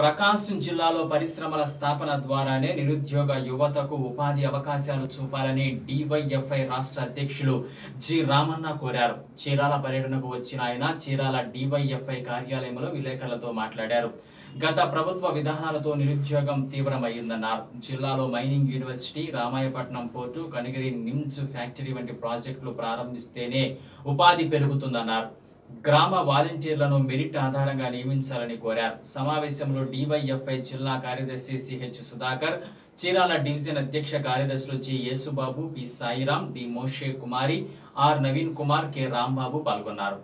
ప్రకాశం జిల్లాలో పరిశ్రమల స్థాపన ద్వారానే నిరుద్యోగ యువతకు ఉపాధి అవకాశాలు చూపాలని డివైఎఫ్ఐ రాష్ట్ర అధ్యక్షులు జి రామన్న కోరారు చీరాల పర్యటనకు వచ్చిన ఆయన చీరాల డివైఎఫ్ఐ కార్యాలయంలో విలేకరులతో మాట్లాడారు గత ప్రభుత్వ విధానాలతో నిరుద్యోగం తీవ్రమైందన్నారు జిల్లాలో mining university Ramayapatnam port Kanigiri NIMS factory వంటి ప్రాజెక్టులు ప్రారంభిస్తేనే ఉపాధి పెరుగుతుందన్నారు గ్రామ వాలంటీర్లను మెరిట్ ఆధారంగా నియమించాలని కోరారు సమావేశంలో డివైఎఫ్ఐ జిల్లా కార్యదర్శి సిహెచ్ సుధాకర్ చీరాల డివిజన్ అధ్యక్ష కార్యదర్శులు G Yesubabu P Sairam B Moshe Kumari R Naveen Kumar K Rambabu పాల్గొన్నారు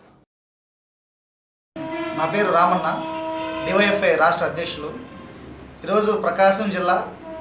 నా పేరు రామన్న డివైఎఫ్ఐ రాష్ట్ర అధ్యక్షులు ఈరోజు ప్రకాశం జిల్లా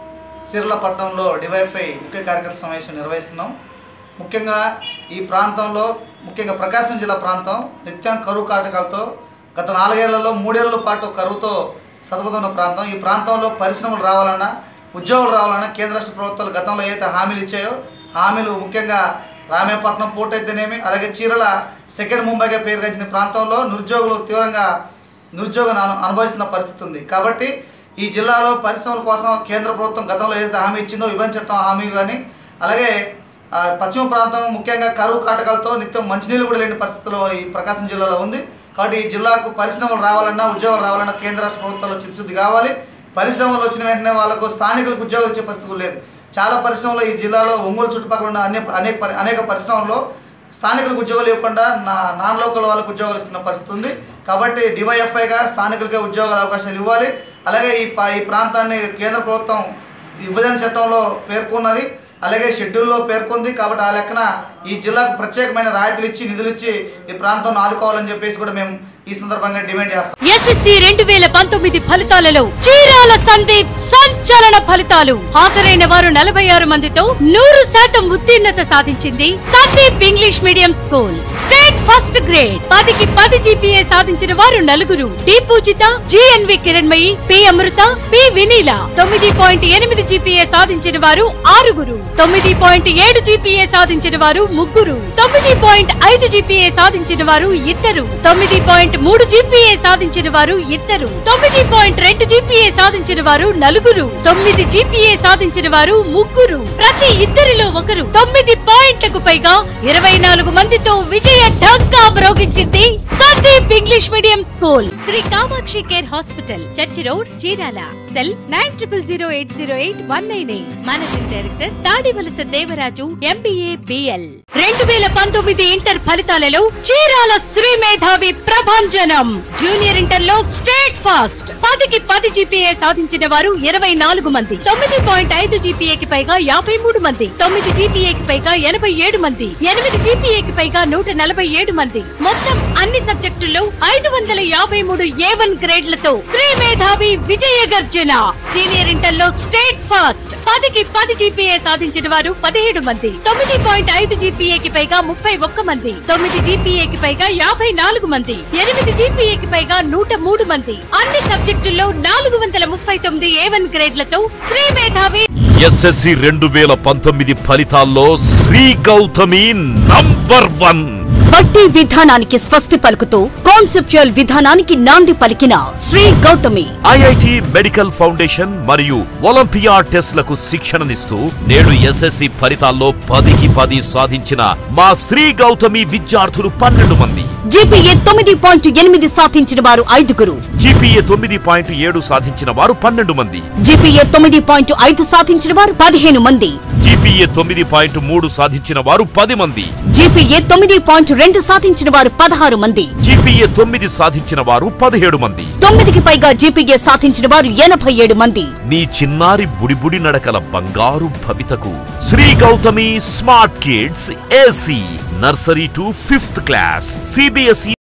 చీరలపట్నంలో డివైఎఫ్ఐ ముఖ్య కార్యకర్త సమావేశం నిర్వహిస్తున్నాం ముఖ్యంగా ఈ ప్రాంతంలో ముఖ్యంగా ప్రకాశం జిల్లా ప్రాంతం నిత్యం కరువు కాటకాలతో గత నాలుగేళ్లలో మూడేళ్ల పాటు కరువుతో సతమతున్న ప్రాంతం ఈ ప్రాంతంలో పరిశ్రమలు రావాలన్నా ఉద్యోగులు రావాలన్నా కేంద్ర రాష్ట్ర ప్రభుత్వాలు గతంలో ఏదైతే హామీలు ఇచ్చాయో హామీలు ముఖ్యంగా రామేపట్నం పోర్ట్ అయితేనేమి అలాగే చీరల సెకండ్ ముంబైగా పేరుగాంచిన ప్రాంతంలో నిరుద్యోగులు తీవ్రంగా నిరుద్యోగం అను అనుభవిస్తున్న పరిస్థితి ఉంది కాబట్టి ఈ జిల్లాలో పరిశ్రమల కోసం కేంద్ర ప్రభుత్వం గతంలో ఏదైతే హామీ ఇచ్చిందో విభజన చట్టం హామీ కానీ అలాగే ఆ, పశ్చిమ ప్రాంతం ముఖ్యంగా కరువు కాటకాలతో నిత్యం మంచినీళ్ళు కూడా లేని పరిస్థితిలో ఈ ప్రకాశం జిల్లాలో ఉంది కాబట్టి ఈ జిల్లాకు పరిశ్రమలు రావాలన్నా ఉద్యోగాలు రావాలన్నా కేంద్ర రాష్ట్ర ప్రభుత్వాలు చిత్తశుద్ధి కావాలి పరిశ్రమలు వచ్చిన వెంటనే వాళ్ళకు స్థానికులకు ఉద్యోగాలు ఇచ్చే పరిస్థితులు లేదు చాలా పరిశ్రమలు ఈ జిల్లాలో ఒంగోలు చుట్టుపక్కల ఉన్న అనే అనేక పరి- అనేక పరిశ్రమల్లో స్థానికులకు ఉద్యోగాలు ఇవ్వకుండా నా నాన్ లోకల్ వాళ్ళకు ఉద్యోగాలు ఇస్తున్న పరిస్థితి ఉంది కాబట్టి డివైఎఫ్ఐగా స్థానికులకే ఉద్యోగాల అవకాశాలు ఇవ్వాలి అలాగే ఈ ప- ఈ ప్రాంతాన్ని కేంద్ర ప్రభుత్వం విభజన చట్టంలో పేర్కొన్నది అలాగే షెడ్యూల్లో పేర్కొంది కాబట్టి ఆ లెక్కన ఈ జిల్లాకు ప్రత్యేకమైన రాయితీలు ఇచ్చి నిధులు ఇచ్చి ఈ ప్రాంతాన్ని ఆదుకోవాలని చెప్పేసి కూడా మేము ఈ సందర్భంగా డిమాండ్ చేస్తాం ఎస్ఎస్సి రెండు వేల పంతొమ్మిది ఫలితాలలో చీరాల సందీప్ సంచలన ఫలితాలు హాజరైన వారు నలభై ఆరు మందితో నూరు శాతం ఉత్తీర్ణత సాధించింది Sandeep English medium school state first grade పదికి పది జీపీఏ సాధించిన వారు నలుగురు D Poojitha GNV Kiranmayi P Amrutha P Vineela తొమ్మిది పాయింట్ ఎనిమిది జీపీఏ సాధించిన వారు ఆరుగురు తొమ్మిది పాయింట్ ఏడు జీపీఏ సాధించిన వారు ముగ్గురు తొమ్మిది పాయింట్ ఐదు జీపీఏ సాధించిన వారు ఇద్దరు తొమ్మిది పాయింట్ మూడు జీపీఏ సాధించిన వారు ఇద్దరు తొమ్మిది పాయింట్ రెండు జీపీఏ సాధించిన వారు నలుగురు తొమ్మిది జీపీఏ సాధించిన వారు ముగ్గురు ప్రతి ఇద్దరిలో ఒకరు తొమ్మిది పాయింట్లకు పైగా ఇరవై నాలుగు మందితో విజయ ఢంకా మ్రోగించింది Sandeep English medium school Shri Kamakshi care hospital church road Chirala cell nine triple zero eight zero eight one nine eight managing director Tadivalasa Devaraju MBA BL రెండు వేల పంతొమ్మిది ఇంటర్ ఫలితాలలో చీరాల శ్రీ మేధావి ప్రభంజనం జూనియర్ ఇంటర్ లో స్టేట్ ఫాస్ట్ పదికి పది జీపీఏ సాధించిన వారు ఇరవై నాలుగు మంది తొమ్మిది పాయింట్ ఐదు జీపీఏకి పైగా యాభై మూడు మంది తొమ్మిది జీపీఏకి పైగా ఎనభై ఏడు మంది ఎనిమిది జీపీఏకి పైగా నూట నలభై ఏడు మంది మొత్తం అన్ని సబ్జెక్టుల్లో ఐదు వందల యాభై మూడు ఏ వన్ గ్రేడ్లతో శ్రీ మేధావి విజయ గర్జన సీనియర్ ఇంటర్ లో స్టేట్ ఫాస్ట్ పదికి పది జీపీఏ సాధించిన వారు పదిహేడు మంది తొమ్మిది పాయింట్ ఐదు జీపీఏకి పైగా ముప్పై ఒక్క మంది తొమ్మిది జీపీఏకి పైగా యాభై నాలుగు మంది ఎనిమిది జీపీఏకి పైగా నూట మూడు మంది అన్ని సబ్జెక్టుల్లో నాలుగు వందల ముప్పై తొమ్మిది ఏ వన్ గ్రేడ్లతో శ్రీ మేధావి ఎస్ఎస్సి రెండు వేల పంతొమ్మిది ఫలితాల్లో శ్రీ గౌతమి నంబర్ వన్ బట్టి విధానానికి స్వస్తి పలుకుతూ కాన్సెప్చువల్ విధానానికి నాంది పలికిన Shri Gautami IIT medical foundation మరియు ఒలింపియా టెస్ట్లకు శిక్షణనిస్తూ నేడు ఎస్ఎస్సి ఫలితాల్లో పదికి పది సాధించిన మా శ్రీ గౌతమి విద్యార్థులు పన్నెండు మంది జీపీఏ తొమ్మిది పాయింట్ ఎనిమిది సాధించిన వారు ఐదుగురు జీపీఏ తొమ్మిది పాయింట్ ఏడు సాధించిన వారు పన్నెండు మంది జీపీఏ తొమ్మిది పాయింట్ ఐదు సాధించిన వారు పదిహేను మంది జీపీఏ తొమ్మిది పాయింట్ మూడు సాధించిన వారు పది మంది జీపీఏ తొమ్మిది పాయింట్ రెండు సాధించిన వారు పదహారు మంది జీపీఏ తొమ్మిది సాధించిన వారు పదిహేడు మంది తొమ్మిదికి పైగా జీపీఏ సాధించిన వారు ఎనభై ఏడు మంది నీ చిన్నారి బుడిబుడి నడకల బంగారు భవితకు Shri Gautami smart kids AC nursery to fifth class CBSE